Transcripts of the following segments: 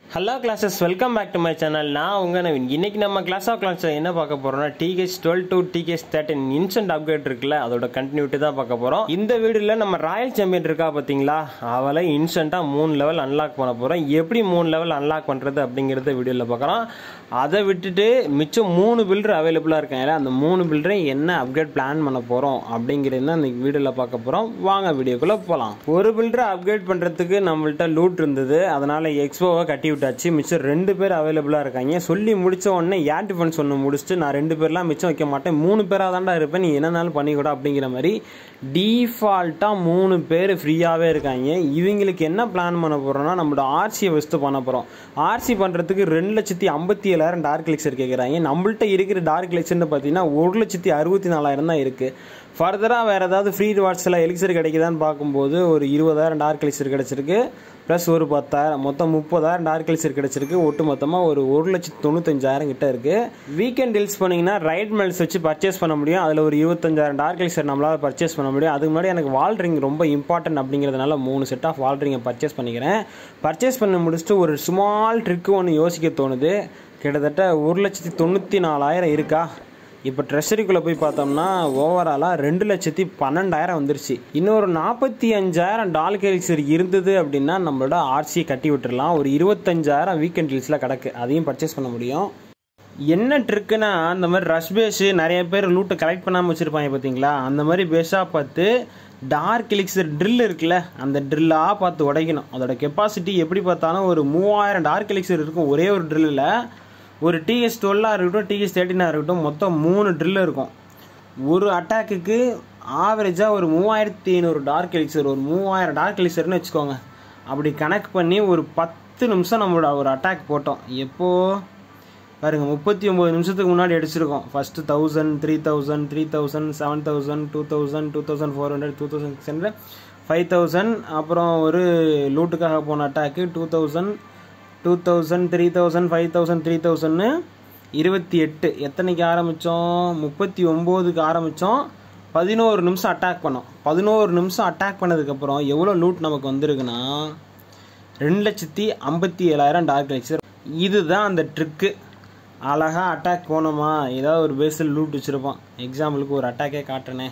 hello classes welcome back to my channel நான் உங்க நவீன் இன்னைக்கு நம்ம கிளாஸ் ஆஃப் கிளாஸில் என்ன பார்க்க போறோம்னா டிகேஸ் டுவெல் டு டிகேஸ் தேர்ட்டின் இன்ஸ்டன்ட் அப்கிரேட் இருக்குல்ல அதோட கண்டினியூட்டி தான் பார்க்க போறோம் இந்த வீடியோவில் நம்ம ராயல் சாம்பியன் இருக்கா பார்த்தீங்களா அவளை இன்ஸ்டண்ட்டாக மூணு லெவல் அன்லாக் பண்ண போறோம் எப்படி மூணு லெவல் அன்லாக் பண்ணுறது அப்படிங்கிறத வீடியோவில் பார்க்குறோம் அதை விட்டுட்டு மிச்சம் மூணு பில்டர் அவைலபிளாக இருக்காங்க அந்த மூணு பில்டரை என்ன அப்கிரேட் பிளான் பண்ண போகிறோம் அப்படிங்கிறது தான் இந்த வீடியோவில் பார்க்க போகிறோம் வாங்க வீடியோக்குள்ளே போகலாம் ஒரு பில்டரை அப்கிரேட் பண்ணுறதுக்கு நம்மள்ட்ட லூட் இருந்தது அதனால் எக்ஸ்போவை கட்டி விட்டாச்சு மிச்சம் ரெண்டு பேர் அவைலபிளாக இருக்காங்க சொல்லி முடிச்ச உடனே ஏர் டிஃபென்ஸ் ஒன்று முடிச்சுட்டு நான் ரெண்டு பேர்லாம் மிச்சம் வைக்க மாட்டேன் மூணு பேராக தான்டா இருப்பேன் நீ என்னனாலும் பண்ணிக்கூட அப்படிங்கிற மாதிரி டீஃபால்ட்டாக மூணு பேர் ஃப்ரீயாகவே இருக்காங்க இவங்களுக்கு என்ன பிளான் பண்ண போகிறோம்னா நம்மளோட ஆர்சியை வச்சுட்டு பண்ண போகிறோம் ஆர்சி பண்ணுறதுக்கு ரெண்டு லட்சத்தி ஐம்பத்தி ஏழாயிரம் டார்க் லெக்சர் கேட்குறாங்க நம்மள்ட்ட இருக்கிற டார்க் லெக்சர்னு பார்த்தீங்கன்னா ஒரு லட்சத்தி அறுபத்தி நாலாயிரம் தான் இருக்குது ஃபர்தராக வேறு ஏதாவது ஃப்ரீ ரிவார்ட்ஸில் எலிக்சர் கிடைக்குதான்னு பார்க்கும்போது ஒரு இருபதாயிரம் டார்க் எலிக்சர் கிடச்சிருக்கு ப்ளஸ் ஒரு பத்தாயிரம் மொத்தம் முப்பதாயிரம் டார்க் எலிக்சர் கிடச்சிருக்கு ஒட்டு மொத்தமாக ஒரு ஒரு லட்சத்து தொண்ணூத்தஞ்சாயிரம் கிட்ட இருக்குது வீக்கெண்ட் டீல்ஸ் பண்ணிங்கன்னா ரைட் மெல்ஸ் வச்சு பர்ச்சேஸ் பண்ண முடியும் அதில் ஒரு இருபத்தஞ்சாயிரம் டார்க் எலிக்சர் நம்மளால் பர்ச்சேஸ் பண்ண முடியும் அதுக்கு முன்னாடி எனக்கு வால் ரிங் ரொம்ப இம்பார்ட்டன்ட் அப்படிங்கிறதுனால மூணு செட் ஆஃப் வால் ரிங்கை பர்ச்சேஸ் பண்ணிக்கிறேன் பர்ச்சேஸ் பண்ணி முடிச்சுட்டு ஒரு ஸ்மால் ட்ரிக்கு ஒன்று யோசிக்க தோணுது கிட்டத்தட்ட ஒரு லட்சத்தி தொண்ணூற்றி நாலாயிரம் இருக்கா இப்போ ட்ரெஷரிக்குள்ளே போய் பார்த்தோம்னா ஓவராலாக ரெண்டு லட்சத்தி பன்னெண்டாயிரம் வந்துருச்சு இன்னொரு நாற்பத்தி அஞ்சாயிரம் டால் கேரிக்சர் இருந்தது அப்படின்னா நம்மளோட ஆர்சியை கட்டி விட்டுறலாம் ஒரு இருபத்தஞ்சாயிரம் வீக்கெண்ட் டீல்ஸில் கிடக்கு அதையும் பர்ச்சேஸ் பண்ண முடியும் என்ன ட்ரிக்குன்னா அந்த மாதிரி ரஷ் பேஸு நிறைய பேர் லூட்டை கலெக்ட் பண்ணாமல் வச்சுருப்பாங்க பார்த்தீங்களா அந்த மாதிரி பேஸாக பார்த்து டார்க் எலிக்சர் ட்ரில் இருக்குல்ல அந்த ட்ரில்லாக பார்த்து உடைக்கணும் அதோட கெப்பாசிட்டி எப்படி பார்த்தாலும் ஒரு மூவாயிரம் டார்க் எலிக்சர் இருக்கும் ஒரே ஒரு ட்ரில்லில் ஒரு டிஎஸ் டுவெல்லாக இருக்கட்டும் டிஎஸ் தேர்ட்டினாக இருக்கட்டும் மொத்தம் மூணு ட்ரில் இருக்கும் ஒரு அட்டாக்குக்கு ஆவரேஜாக ஒரு மூவாயிரத்தி ஐநூறு டார்க் எலிக்சர் ஒரு மூவாயிரம் டார்க் எலிக்சர்னு வச்சுக்கோங்க அப்படி கனெக்ட் பண்ணி ஒரு பத்து நிமிஷம் நம்மளோட ஒரு அட்டாக் போட்டோம் எப்போது பாருங்க முப்பத்தி ஒம்பது நிமிஷத்துக்கு முன்னாடி அடிச்சிருக்கோம் first thousand three thousand three thousand seven thousand two thousand two thousand four hundred two thousand six hundred five thousand அப்புறம் ஒரு லூட்டுக்காக போன attack two thousand two thousand three thousand five thousand three தௌசண்ட்னு இருபத்தி எட்டு எத்தனைக்கு ஆரம்பித்தோம் முப்பத்தி ஒம்போதுக்கு ஆரம்பித்தோம் பதினோரு நிமிஷம் அட்டாக் பண்ணோம் பதினோரு நிமிஷம் அட்டாக் பண்ணதுக்கப்புறம் எவ்வளோ லூட் நமக்கு வந்திருக்குன்னா ரெண்டு லட்சத்தி ஐம்பத்தி ஏழாயிரம் டார்க் லெக்சர் இதுதான் அந்த ட்ரிக்கு அழகாக அட்டாக் போனோமா ஏதாவது ஒரு பேஸில் லூட் வச்சுருப்பான் எக்ஸாம்பிளுக்கு ஒரு அட்டாக்கே காட்டுறனே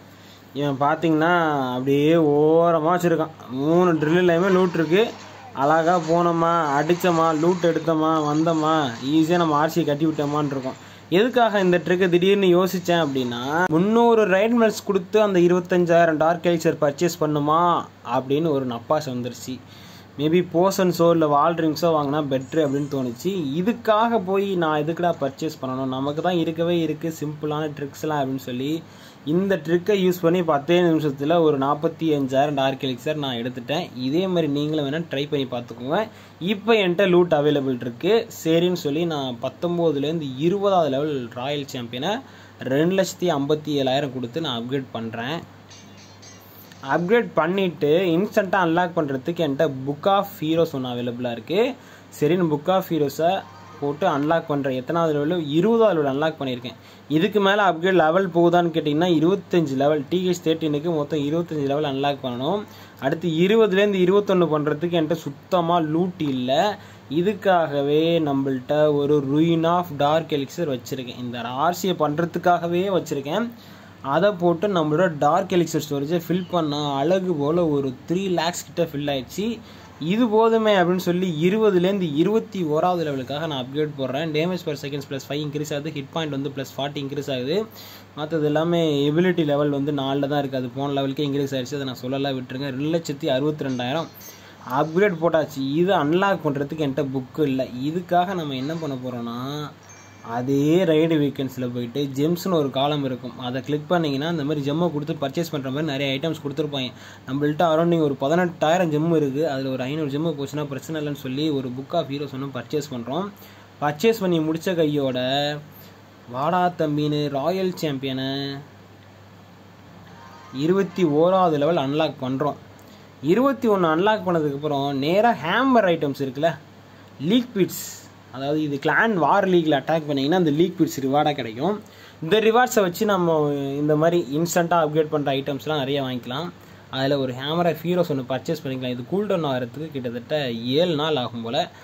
இவன் பார்த்தீங்கன்னா அப்படியே ஓரமாக வச்சுருக்கான் மூணு ட்ரில்லையுமே லூட் இருக்குது அழகாக போனோமா அடித்தோமா லூட் எடுத்தோமா வந்தோமா ஈஸியாக நம்ம ஆர்சியை கட்டி விட்டோமான் இருக்கோம் எதுக்காக இந்த ட்ரிக்கை திடீர்னு யோசித்தேன் அப்படின்னா முந்நூறு ரைட் மெல்ஸ் கொடுத்து அந்த இருபத்தஞ்சாயிரம் டார்க் எலிக்சர் பர்ச்சேஸ் பண்ணுமா அப்படின்னு ஒரு நப்பாஸ் வந்துருச்சு மேபி போர்ஷன்ஸோ இல்லை வால் ட்ரிங்க்ஸோ வாங்கினா பெட்ரு அப்படின்னு தோணுச்சு இதுக்காக போய் நான் எதுக்குடா பர்ச்சேஸ் பண்ணணும் நமக்கு தான் இருக்கவே இருக்குது சிம்பிளான ட்ரிக்ஸ்லாம் அப்படின்னு சொல்லி இந்த ட்ரிக்கை யூஸ் பண்ணி பத்தே நிமிஷத்தில் ஒரு நாற்பத்தி அஞ்சாயிரம் டார்க் எலிக்சர் நான் எடுத்துட்டேன் இதே மாதிரி நீங்களும் வேணால் ட்ரை பண்ணி பார்த்துக்கோங்க இப்போ என்கிட்ட லூட் அவைலபிள் இருக்குது சரின்னு சொல்லி நான் பத்தொம்போதுலேருந்து இருபதாவது லெவல் ராயல் சாம்பியனை ரெண்டு லட்சத்தி ஐம்பத்தி ஏழாயிரம் கொடுத்து நான் அப்கிரேட் பண்ணுறேன் அப்கிரேட் பண்ணிவிட்டு இன்ஸ்டண்ட்டாக அன்லாக் பண்ணுறதுக்கு என்கிட்ட புக் ஆஃப் ஹீரோஸ் ஒன்று அவைலபிளாக இருக்குது சரின்னு புக் ஆஃப் ஹீரோஸை போட்டு அன்லாக் பண்ணுறேன் எத்தனாவது லெவலில் இருபதாவது லெவல் அன்லாக் பண்ணியிருக்கேன் இதுக்கு மேலே அப்கிரேட் லெவல் போகுதான்னு கேட்டிங்கன்னா இருபத்தஞ்சு லெவல் டிஹெச் தேர்ட்டினுக்கு மொத்தம் இருபத்தஞ்சு லெவல் அன்லாக் பண்ணணும் அடுத்து இருபதுலேருந்து இருபத்தொன்று பண்ணுறதுக்கு என்கிட்ட சுத்தமாக லூட் இல்லை இதுக்காகவே நம்மள்ட்ட ஒரு ruin ஆஃப் டார்க் எலிக்சர் வச்சுருக்கேன் இந்த ஆர்சியை பண்ணுறதுக்காகவே வச்சுருக்கேன் அதை போட்டு நம்மளோட டார்க் எலிக்சர் ஸ்டோரேஜை ஃபில் பண்ணால் அழகு போல் ஒரு த்ரீ லேக்ஸ் கிட்ட ஃபில் ஆயிடுச்சு இது போதுமே அப்படின்னு சொல்லி இருபதுலேருந்து இருபத்தி ஓராவது லெவலுக்காக நான் அப்கிரேட் போடுறேன் damage per seconds plus five increase ஆகுது ஹிட் பாயிண்ட் வந்து ப்ளஸ் ஃபார்ட்டி இன்க்ரீஸ் ஆகுது மற்றது எல்லாமே எபிலிட்டி லெவல் வந்து நாலில் தான் இருக்குது அது போன லெவலுக்கே இன்க்ரீஸ் ஆயிடுச்சு அதை நான் சொல்லலாம் விட்டுருங்க ரெண்டு லட்சத்தி அறுபத்தி ரெண்டாயிரம் அப்கிரேட் போட்டாச்சு இது அன்லாக் பண்ணுறதுக்கு என்கிட்ட புக்கு இல்லை இதுக்காக நம்ம என்ன பண்ண போகிறோன்னா அதே ரைடு வீக்கெண்ட்ஸில் போயிட்டு ஜெம்ஸ்னு ஒரு காலம் இருக்கும் அதை கிளிக் பண்ணிங்கன்னா இந்த மாதிரி ஜெம்மை கொடுத்து பர்ச்சேஸ் பண்ணுற மாதிரி நிறைய ஐட்டம்ஸ் கொடுத்துருப்பாங்க நம்மள்ட்ட அரௌண்டிங் ஒரு பதினெட்டாயிரம் ஜெம் இருக்குது அதில் ஒரு ஐநூறு ஜெம்மு போச்சுன்னா பிரச்சனை இல்லைன்னு சொல்லி ஒரு புக் ஆஃப் ஹீரோஸ் ஒன்று பர்ச்சேஸ் பண்ணுறோம் பர்ச்சேஸ் பண்ணி முடித்த கையோட வாடா தம்பின்னு ராயல் சாம்பியனை இருபத்தி ஓராவது லெவல் அன்லாக் பண்ணுறோம் இருபத்தி ஒன்று அன்லாக் பண்ணதுக்கப்புறம் நேராக ஹேம்பர் ஐட்டம்ஸ் இருக்குல்ல லீக் பிட்ஸ் அதாவது இது கிளான் வார் லீக்கில் அட்டாக் பண்ணிங்கன்னா அந்த லீக் பிட்ஸ் ரிவார்டாக கிடைக்கும் இந்த ரிவார்ட்ஸை வச்சு நம்ம இந்த மாதிரி இன்ஸ்டண்ட்டாக அப்கிரேட் பண்ணுற ஐட்டம்ஸ்லாம் நிறைய வாங்கிக்கலாம் அதில் ஒரு ஹேமரா ஃபீரோஸ் ஒன்று பர்ச்சேஸ் பண்ணிக்கலாம் இது கூல் டவுன் ஆகிறதுக்கு கிட்டத்தட்ட ஏழு நாள் ஆகும் போல்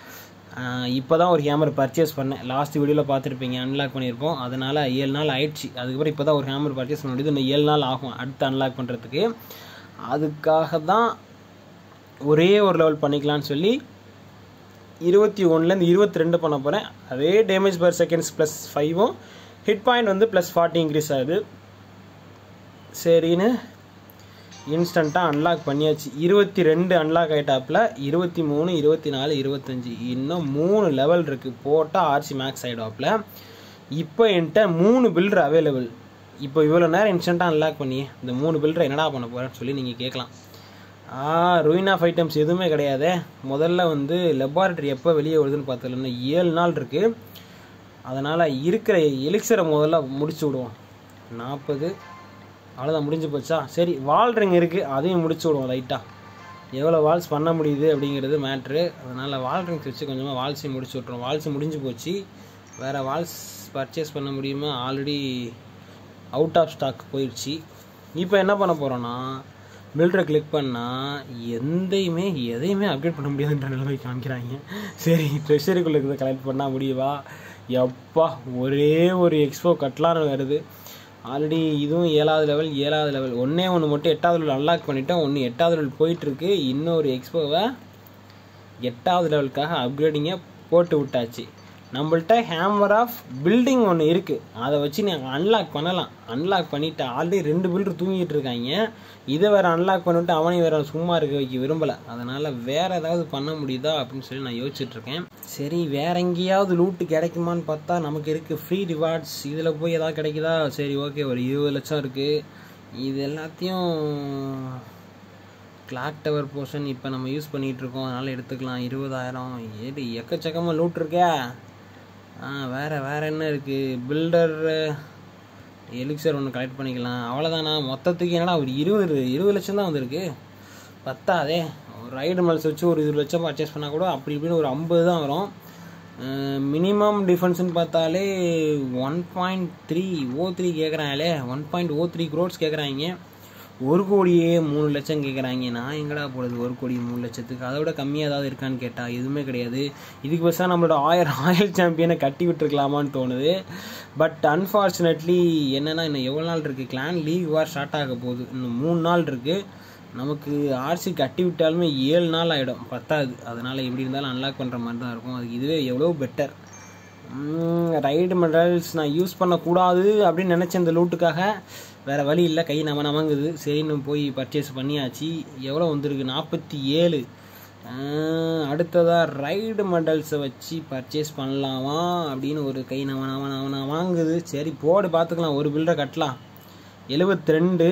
இப்போ தான் ஒரு ஹேமர் பர்ச்சேஸ் பண்ணேன் லாஸ்ட் வீடியோவில் பார்த்துருப்பீங்க அன்லாக் பண்ணியிருப்போம் அதனால் ஏழு நாள் ஆயிடுச்சு அதுக்கப்புறம் இப்போ தான் ஒரு ஹேமர் பர்ச்சேஸ் பண்ண முடியுது இன்னும் ஏழு நாள் ஆகும் அடுத்து அன்லாக் பண்ணுறதுக்கு அதுக்காக தான் ஒரே ஒரு லெவல் பண்ணிக்கலாம்னு சொல்லி இருபத்தி ஒன்றுலேருந்து இருபத்தி ரெண்டு பண்ண போகிறேன் அதே டேமேஜ் பர் செகண்ட்ஸ் ப்ளஸ் ஃபைவும் ஹிட் பாயிண்ட் வந்து ப்ளஸ் ஃபார்ட்டி இன்க்ரீஸ் ஆகுது சரின்னு இன்ஸ்டண்ட்டாக அன்லாக் பண்ணியாச்சு இருபத்தி ரெண்டு அன்லாக் ஆகிட்டாப்பில் இருபத்தி மூணு இருபத்தி நாலு இருபத்தஞ்சி இன்னும் மூணு லெவல் இருக்குது போட்டால் ஆர்சி மேக்ஸ் ஆகிடாப்பில் இப்போ என்கிட்ட மூணு பில்டர் அவைலபிள் இப்போ இவ்வளோ நேரம் இன்ஸ்டண்ட்டாக அன்லாக் பண்ணி இந்த மூணு பில்டரை என்னடா பண்ண போகிறேன்னு சொல்லி நீங்கள் கேட்கலாம் ஆ ரூயின் ஆஃப் ஐட்டம்ஸ் எதுவுமே கிடையாதே முதல்ல வந்து லெபார்ட்டரி எப்போ வெளியே வருதுன்னு பார்த்ததுல ஏழு நாள் இருக்குது அதனால் இருக்கிற எலிக்சரை முதல்ல முடிச்சு விடுவோம் நாற்பது அவ்வளோதான் முடிஞ்சு போச்சா சரி வால் ரிங் இருக்குது அதையும் முடிச்சு விடுவோம் லைட்டாக எவ்வளோ வால்ஸ் பண்ண முடியுது அப்படிங்கிறது மேட்ரு அதனால் வால் ரிங்ஸ் வச்சு கொஞ்சமாக வால்ஸையும் முடிச்சு விட்ருவோம் வால்ஸ் முடிஞ்சு போச்சு வேறு வால்ஸ் பர்ச்சேஸ் பண்ண முடியுமா ஆல்ரெடி அவுட் ஆஃப் ஸ்டாக் போயிடுச்சு இப்போ என்ன பண்ண போகிறோன்னா பில்டரை கிளிக் பண்ணால் எந்தையுமே எதையுமே அப்டேட் பண்ண முடியாதுன்ற நிலைமை காமிக்கிறாங்க சரி ட்ரெஷரிக்குள்ளே இருக்கிறத கலெக்ட் பண்ணால் முடியவா எப்பா ஒரே ஒரு எக்ஸ்போ கட்டலான்னு வருது ஆல்ரெடி இதுவும் ஏழாவது லெவல் ஏழாவது லெவல் ஒன்றே ஒன்று மட்டும் எட்டாவது லெவல் அன்லாக் பண்ணிட்டோம் ஒன்று எட்டாவது லெவல் போயிட்டுருக்கு இன்னொரு எக்ஸ்போவை எட்டாவது லெவலுக்காக அப்கிரேடிங்கை போட்டு விட்டாச்சு நம்மள்ட்ட ஹேமர் ஆஃப் பில்டிங் ஒன்று இருக்குது அதை வச்சு நீங்கள் அன்லாக் பண்ணலாம் அன்லாக் பண்ணிவிட்டு ஆல்ரெடி ரெண்டு பில்டர் தூங்கிட்டு இருக்காங்க இதை வேறு அன்லாக் பண்ணிவிட்டு அவனையும் வேறு சும்மா இருக்க வைக்க விரும்பலை அதனால் வேறு ஏதாவது பண்ண முடியுதா அப்படின்னு சொல்லி நான் யோசிச்சுட்ருக்கேன் சரி வேற எங்கேயாவது லூட்டு கிடைக்குமான்னு பார்த்தா நமக்கு இருக்குது ஃப்ரீ ரிவார்ட்ஸ் இதில் போய் ஏதாவது கிடைக்குதா சரி ஓகே ஒரு இருபது லட்சம் இருக்குது இது எல்லாத்தையும் கிளாக் டவர் போர்ஷன் இப்போ நம்ம யூஸ் பண்ணிகிட்டு இருக்கோம் அதனால் எடுத்துக்கலாம் இருபதாயிரம் ஏடி எக்கச்சக்கமாக லூட் இருக்கே ஆ வேறு வேறு என்ன இருக்குது பில்டர் எலிக்சர் ஒன்று கலெக்ட் பண்ணிக்கலாம் அவ்வளோதானா மொத்தத்துக்கு என்னடா ஒரு இருபது இருபது லட்சம் தான் வந்திருக்கு பத்தாதே ஒரு ரைடு மல்ஸ் வச்சு ஒரு இருபது லட்சம் பர்ச்சேஸ் பண்ணால் கூட அப்படி இப்படின்னு ஒரு ஐம்பது தான் வரும் மினிமம் டிஃபென்ஸ்னு பார்த்தாலே one point three O three கேட்குறாங்களே one point O three crores கேட்குறாங்க ஒரு கோடியே மூணு லட்சம் கேட்குறாங்க நான் எங்கடா போடுறது ஒரு கோடி மூணு லட்சத்துக்கு அதை விட கம்மியாக ஏதாவது இருக்கான்னு கேட்டால் எதுவுமே கிடையாது இதுக்கு பஸ்ஸாக நம்மளோட ஆயிரம் ராயல் சாம்பியனை கட்டி விட்டுருக்கலாமான்னு தோணுது பட் அன்ஃபார்ச்சுனேட்லி என்னென்னா இன்னும் எவ்வளோ நாள் இருக்குது கிளான் லீக் வார் ஸ்டார்ட் ஆக போகுது இன்னும் மூணு நாள் இருக்குது நமக்கு ஆர்சி கட்டி விட்டாலுமே ஏழு நாள் ஆகிடும் பத்தாது அதனால் எப்படி இருந்தாலும் அன்லாக் பண்ணுற மாதிரி தான் இருக்கும் அதுக்கு இதுவே எவ்வளோ பெட்டர் ரைடு மெடல்ஸ் நான் யூஸ் பண்ணக்கூடாது அப்படின்னு நினச்ச இந்த லூட்டுக்காக வேறு வழி இல்லை கை நம்ம நமங்குது சரின்னு போய் பர்ச்சேஸ் பண்ணியாச்சு எவ்வளோ வந்திருக்கு நாற்பத்தி ஏழு அடுத்ததாக ரைடு மெடல்ஸை வச்சு பர்ச்சேஸ் பண்ணலாமா அப்படின்னு ஒரு கை நம்ம நம்ம நம்ம வாங்குது சரி போடு பார்த்துக்கலாம் ஒரு பில்டரை கட்டலாம் எழுபத்தி ரெண்டு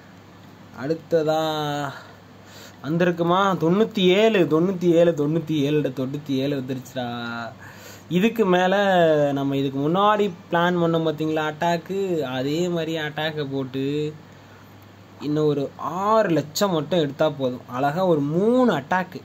அடுத்ததா வந்திருக்குமா தொண்ணூற்றி ஏழு தொண்ணூற்றி ஏழு தொண்ணூற்றி ஏழு தொண்ணூற்றி ஏழு வந்துருச்சுடா இதுக்கு மேலே நம்ம இதுக்கு முன்னாடி பிளான் பண்ணோம் பார்த்தீங்களா அட்டாக்கு அதே மாதிரி அட்டாக்கை போட்டு இன்னும் ஒரு ஆறு லட்சம் மட்டும் எடுத்தால் போதும் அழகாக ஒரு மூணு அட்டாக்கு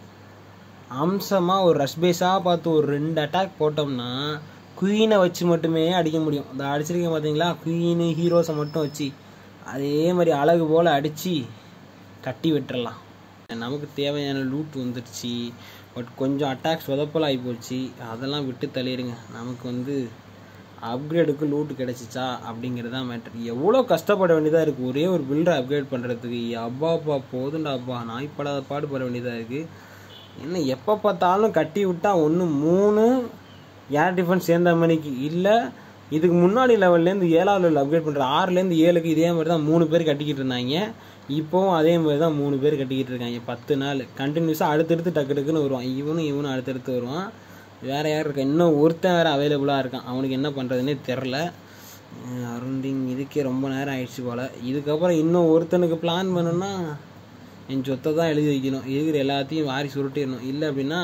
அம்சமாக ஒரு ரஷ் பேஸாக பார்த்து ஒரு ரெண்டு அட்டாக் போட்டோம்னா குயினை வச்சு மட்டுமே அடிக்க முடியும் இந்த அடிச்சிருக்கேன் பார்த்தீங்களா குயினு ஹீரோஸை மட்டும் வச்சு அதே மாதிரி அழகு போல் அடித்து கட்டி விட்டுறலாம் நமக்கு தேவையான லூட் வந்துடுச்சு பட் கொஞ்சம் அட்டாக்ஸ் சொதப்பல் ஆகி போச்சு அதெல்லாம் விட்டு தள்ளிடுங்க நமக்கு வந்து அப்கிரேடுக்கு லூட் கிடச்சிச்சா அப்படிங்கிறது தான் மேட்ரு எவ்வளோ கஷ்டப்பட வேண்டியதாக இருக்குது ஒரே ஒரு பில்டரை அப்கிரேட் பண்ணுறதுக்கு அப்பா அப்பா போதுண்டா அப்பா நாய்ப்படாத பாடுபட வேண்டியதாக இருக்குது என்ன எப்போ பார்த்தாலும் கட்டி விட்டால் ஒன்று மூணு ஏர் டிஃபென்ஸ் சேர்ந்த மணிக்கு இல்லை இதுக்கு முன்னாடி லெவல்லேருந்து ஏழாவது லெவல் அப்கிரேட் பண்ணுற ஆறுலேருந்து ஏழுக்கு இதே மாதிரி தான் மூணு பேர் கட்டிக்கிட்டு இருந்தாங்க இப்போவும் அதே மாதிரி தான் மூணு பேர் கட்டிக்கிட்டு இருக்காங்க பத்து நாள் கண்டினியூஸாக அடுத்தடுத்து டக்கு டக்குன்னு வருவான் இவனும் இவனும் அடுத்தடுத்து வருவான் வேறு யார் இருக்கா இன்னும் ஒருத்தன் வேறு அவைலபிளாக இருக்கான் அவனுக்கு என்ன பண்ணுறதுனே தெரில அரௌண்டிங் இதுக்கே ரொம்ப நேரம் ஆயிடுச்சு போல் இதுக்கப்புறம் இன்னும் ஒருத்தனுக்கு பிளான் பண்ணணும்னா என் சொத்தை தான் எழுதி வைக்கணும் இருக்கிற எல்லாத்தையும் வாரி சுருட்டிடணும் இல்லை அப்படின்னா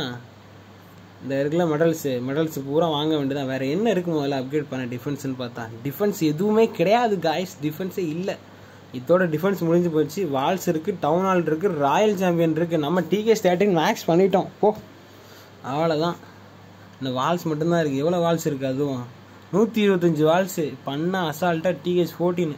இந்த இருக்கிற மெடல்ஸு மெடல்ஸ் பூரா வாங்க வேண்டியதான் வேறு என்ன இருக்கு முதல்ல அப்கிரேட் பண்ண டிஃபென்ஸ்னு பார்த்தா டிஃபென்ஸ் எதுவுமே கிடையாது காய்ஸ் டிஃபென்ஸே இல்லை இதோட டிஃபென்ஸ் முடிஞ்சு போச்சு வால்ஸ் இருக்குது டவுன் ஹால் இருக்குது ராயல் சாம்பியன் இருக்குது நம்ம டிகே ஸ்டேட்டிங் மேக்ஸ் பண்ணிட்டோம் போ அவ்வளோதான் இந்த வால்ஸ் மட்டும்தான் இருக்குது எவ்வளோ வால்ஸ் இருக்குது அதுவும் நூற்றி இருபத்தஞ்சி வால்ஸு பண்ண அசால்ட்டாக டிஹெச் ஃபோர்டீனு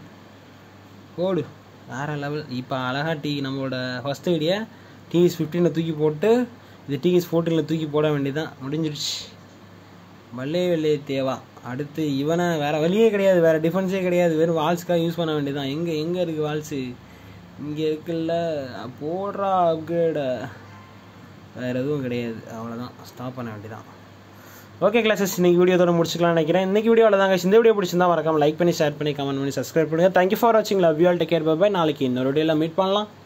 போடு வேறு லெவல் இப்போ அழகாக டீ நம்மளோட ஃபஸ்ட் ஐடியா டிஹெச் ஃபிஃப்டீனை தூக்கி போட்டு இது டிஎஸ் ஃபோர்டீனில் தூக்கி போட வேண்டியதான் முடிஞ்சிடுச்சு வல்லே வெள்ளையே தேவா அடுத்து இவனை வேற வழியே கிடையாது வேற டிஃபென்ஸே கிடையாது வெறும் வால்ஸ்க்காக யூஸ் பண்ண வேண்டியதான் எங்கே எங்கே இருக்குது வால்ஸு இங்கே இருக்குல்ல போடுறா அப்கிரேடை வேறு எதுவும் கிடையாது அவ்வளோதான் ஸ்டாப் பண்ண வேண்டியதான் ஓகே கிளாஸஸ் இன்னைக்கு வீடியோதோட முடிச்சுக்கலாம் நினைக்கிறேன் இன்னைக்கு வீடியோ தாங்க இந்த வீடியோ பிடிச்சிருந்தா மறக்காம லைக் பண்ணி ஷேர் பண்ணி கமெண்ட் பண்ணி சப்ஸ்கிரைப் பண்ணுங்க தேங்க்யூ ஃபார் வாட்சிங் love you all take care bye நாளைக்கு இன்னொரு வீடியோவில் மீட் பண்ணலாம்